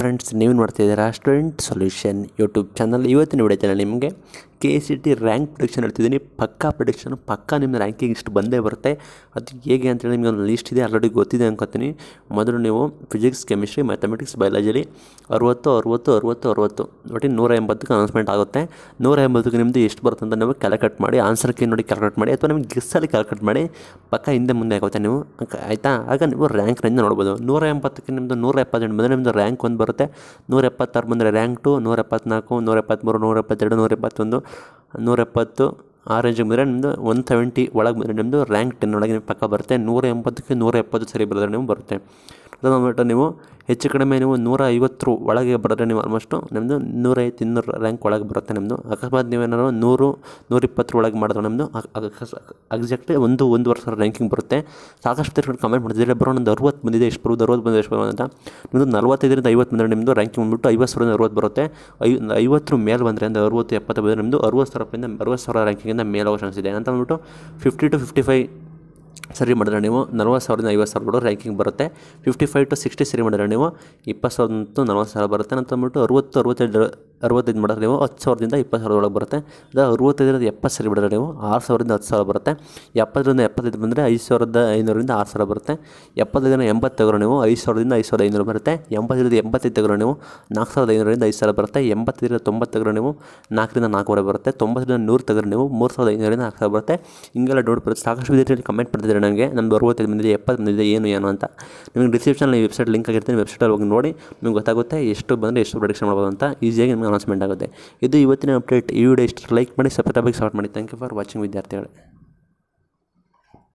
friends ನೀವು ನೋಡ್ತಾ ಇದ್ದೀರಾ ಸ್ಟೂಡೆಂಟ್ ಸೊಲ್ಯೂಷನ್ ಯೂಟ್ಯೂಬ್ ಚಾನಲ್ ಇವತ್ತಿನ ವಿಡಿಯೋದಲ್ಲಿ ನಿಮಗೆ K C T rank prediction ಹೇಳ್ತಿದ್ದೀನಿ ಪಕ್ಕಾ ಪ್ರಿಡಿಕ್ಷನ್ ಪಕ್ಕಾ ನಿಮ್ಮ ರ್ಯಾಂಕಿಂಗ್ ಇಷ್ಟು ಬಂದೇ ಬರುತ್ತೆ ಅದು ಹೇಗೆ ಅಂತೇಳಿ ನಿಮಗೆ ಒಂದು ಲಿಸ್ಟ್ ಇದೆ ಆಲ್ರೆಡಿ ಗೊತ್ತಿದೆ ಅನ್ಕೋತೀನಿ ಮೊದಲು ನೀವು ಫಿಸಿಕ್ಸ್ ಕೆಮಿಸ್ಟ್ರಿ ಮ್ಯಾಥಮೆಟಿಕ್ಸ್ ಬಯಾಲಜಿಲಿ ಅರುವತ್ತು ಅರುವತ್ತು ಅರುವತ್ತು ಅರುವತ್ತು ಒಟ್ಟು ನೂರ ಎಂಬತ್ತಕ್ಕೆ ಅನೌನ್ಸ್ಮೆಂಟ್ ಆಗುತ್ತೆ ನೂರ ಎಂಬತ್ತಕ್ಕೆ ನಿಮ್ಮದು ಎಷ್ಟು ಬರುತ್ತೆ ಅಂತ ನೀವು ಕ್ಯಾಲ್ಕುಲೇಟ್ ಮಾಡಿ ಆನ್ಸರ್ ಕೀ ನೋಡಿ ಕ್ಯಾಲ್ಕುಲೇಟ್ ಮಾಡಿ ಅಥವಾ ನಿಮಗೆ ಗೆಸ್ಸಲ್ಲಿ ಕ್ಯಾಲ್ಕುಲೇಟ್ ಮಾಡಿ ಪಕ್ಕ ಹಿಂದೆ ಮುಂದೆ ಆಗುತ್ತೆ ನೀವು ಅಕ- ಆಯಿತಾ ಆಗ ನೀವು ರ್ಯಾಂಕ್ ರೇಂಜ್ ನೋಡ್ಬೋದು ನೂರ ಎಂಬತ್ತಕ್ಕೆ ನಿಮ್ಮದು ನೂರ ಎಪ್ಪತ್ತೆಂಟು ಬಂದರೆ ನಿಮ್ಮದು ರ್ಯಾಂಕ್ ಒಂದು ಬರುತ್ತೆ ನೂರ ಎಪ್ಪತ್ತಾರು ಬಂದರೆ ರ್ಯಾಂಕ್ ಟು ನೂರ ಎಪ್ಪತ್ನಾಲ್ಕು ನೂರ ಎಪ್ಪತ್ತ್ಮೂರು ನೂರ ಎಪ್ಪತ್ತೆರಡು ನೂರ ಎಪ್ಪತ್ತೊಂದು ನೂರ ಎಪ್ಪತ್ತು ಆ ರೇಂಜಿಗೆ ಬಂದರೆ ನಿಮ್ಮದು ಒನ್ ಸೆವೆಂಟಿ ಒಳಗೆ ಬಂದರೆ ನಿಮ್ಮದು ರ್ಯಾಂಕ್ ಟೆನ್ ಒಳಗೆ ನಿಮ್ಮ ಪಕ್ಕ ಬರುತ್ತೆ ನೂರ ಎಂಬತ್ತಕ್ಕೆ ನೂರ ಎಪ್ಪತ್ತು ಸರಿ ಬರೆದ್ರೆ ನೀವು ಬರುತ್ತೆ ಅದನ್ನು ನೋಡ್ಬಿಟ್ಟು ನೀವು ಹೆಚ್ಚು ಕಡಿಮೆ ನೀವು ನೂರ ಐವತ್ತರ ಒಳಗೆ ಬರೆದ್ರೆ ನೀವು ಆಲ್ಮೋಸ್ಟು ನಿಮ್ಮದು ನೂರೈವತ್ತು ಇನ್ನೂರು ರ್ಯಾಂಕ್ ಒಳಗೆ ಬರುತ್ತೆ ನಿಮ್ಮದು ಅಕಸ್ಮಾತ್ ನೀವೇನಾದ್ರು ನೂರು ನೂರಿಪ್ಪತ್ತರ ಒಳಗೆ ಮಾಡಿದ್ರೆ ನಿಮ್ಮದು ಎಕ್ಸಾಕ್ಟ್ಲಿ ಒಂದು ಒಂದು ವರ್ಷ ರ್ಯಾಂಕಿಂಗ್ ಬರುತ್ತೆ ಸಾಕಷ್ಟು ತಿರ್ಕೊಂಡು ಕಮೆಂಟ್ ಮಾಡ್ತಿದ್ರೆ ಬರೋ ಒಂದು ಅರುವತ್ತು ಬಂದಿದೆ ಎಷ್ಟು ಬರೋದು ಅರುವತ್ತು ಬಂದಿದೆ ಎಷ್ಟು ಬರೋದು ಅಂತ ನಿಮ್ಮದು ನಲ್ವತ್ತೈದರಿಂದ ಐವತ್ತು ಬಂದರೆ ನಿಮ್ಮದು ರ್ಯಾಂಕಿಂಗ್ ಬಂದ್ಬಿಟ್ಟು ಐವತ್ತು ಸಾವಿರದಿಂದ ಅರುವತ್ತು ಬರುತ್ತೆ ಐ ಐವತ್ತರ ಮೇಲೆ ಬಂದರೆ ಅಂದರೆ ಅರುವತ್ತು ಎಪ್ಪತ್ತು ಬಂದರೆ ನಿಮ್ಮದು ಅರುವತ್ತು ಸಾವಿರದಿಂದ ಅರುವತ್ತು ಸಾವಿರ ರ್ಯಾಂಕಿಂಗಿಂದ ಮೇಲೆ ಹೋಗೋ ಚಾನ್ಸ್ ಇದೆ ಅಂತ ಅಂದ್ಬಿಟ್ಟು ಫಿಫ್ಟಿ ಟು ಫಿಫ್ಟಿ ಫೈವ್ ಸರಿ ಮಾಡಿದ್ರೆ ನೀವು ನಲ್ವತ್ತು ಸಾವಿರದಿಂದ ಐವತ್ತು ಸಾವಿರ ಕೂಡ ರ್ಯಾಂಕಿಂಗ್ ಬರುತ್ತೆ ಫಿಫ್ಟಿ ಫೈವ್ ಟು ಸಿಕ್ಸ್ಟಿ ಸರಿ ಮಾಡಿದ್ರೆ ನೀವು ಇಪ್ಪತ್ತು ಸಾವಿರದ ಟು ನಲ್ವತ್ತು ಸಾವಿರ ಬರುತ್ತೆ ಅಂತ ಅಂದ್ಬಿಟ್ಟು ಅರುವತ್ತು ಅರುವತ್ತೈದು ಅರುವತ್ತೈದು ಮಾಡಿದ್ರೆ ನೀವು ಹತ್ತು ಸಾವಿರದಿಂದ ಇಪ್ಪತ್ತು ಸಾವಿರದ ಒಳಗೆ ಬರುತ್ತೆ ಅದು ಅರುವತ್ತೈದರಿಂದ ಎಪ್ಪತ್ತು ಸರಿ ಮಾಡಿದ್ರೆ ನೀವು ಆರು ಸಾವಿರದಿಂದ ಹತ್ತು ಸಾವಿರ ಬರುತ್ತೆ ಎಪ್ಪತ್ತರಿಂದ ಎಪ್ಪತ್ತೈದು ಬಂದರೆ ಐದು ಸಾವಿರದ ಐನೂರಿಂದ ಆರು ಸಾವಿರ ಬರುತ್ತೆ ಎಪ್ಪತ್ತೈದರಿಂದ ಎಂಬತ್ತು ತೆಗೆದ್ರೆ ನೀವು ಐದು ಸಾವಿರದಿಂದ ಐದು ಸಾವಿರದ ಐನೂರು ಬರುತ್ತೆ ಎಂಬತ್ತೈದರಿಂದ ಎಂಬತ್ತೈದು ತೆಗೆದ್ರೆ ನೀವು ನಾಲ್ಕು ಸಾವಿರದ ಐನೂರಿಂದ ಐದು ಸಾವಿರ ಬರುತ್ತೆ ಎಂಬತ್ತೈದರಿಂದ ತೊಂಬತ್ತು ತೆಗೆದ್ರೆ ನೀವು ನಾಲ್ಕರಿಂದ ನಾಲ್ಕೂವರೆ ಬರುತ್ತೆ ತೊಂಬತ್ತರಿಂದ ನೂರು ತೆಗೆದ್ರೆ ನೀವು ಮೂರು ಸಾವಿರದ ಐನೂರಿಂದ ನಾಲ್ಕು ಸಾವಿರ ಬರುತ್ತೆ ಹಿಂಗೆಲ್ಲ ಡೌಟ್ ಬರುತ್ತೆ ಸಾಕಷ್ಟು ವಿದ್ಯಾರ್ಥಿಗಳು ಕಮೆಂಟ್ ಮಾಡ್ತಿದ್ದಾರೆ ನನಗೆ ನಮ್ಮದು ಅರುವತ್ತೈದು ಬಂದಿದೆ ಎಪ್ಪತ್ತು ಬಂದಿದೆ ಏನು ಏನು ಅಂತ ನಿಮಗೆ ಡಿಸ್ಕ್ರಿಪ್ಷನಲ್ಲಿ ವೆಬ್ಸೈಟ್ ಲಿಂಕ್ ಆಗಿರ್ತೀನಿ ವೆಬ್ಸೈಟಲ್ಲಿ ಹೋಗಿ ನೋಡಿ ನಿಮ್ಗೆ ಗೊತ್ತಾಗುತ್ತೆ ಎಷ್ಟು ಬಂದರೆ ಎಷ್ಟು ಪ್ರೊಡಕ್ಷನ್ ಮಾಡ್ಬೋದು ಅಂತ ಈಸಿಯಾಗಿ ನಿಮಗೆ ಅನೌನ್ಸ್ಮೆಂಟ್ ಆಗುತ್ತೆ ಇದು ಇವತ್ತಿನ ಅಪ್ಡೇಟ್ ಈ ವಿಡಿಯೋ ಇಷ್ಟು ಲೈಕ್ ಮಾಡಿ ಸಬ್ಸ್ಕ್ರೈಬ್ ಆಗಿ ಸಪೋರ್ಟ್ ಮಾಡಿ ಥ್ಯಾಂಕ್ ಯು ಫಾರ್ ವಾಚಿಂಗ್ ವಿದ್ಯಾರ್ಥಿಗಳೇ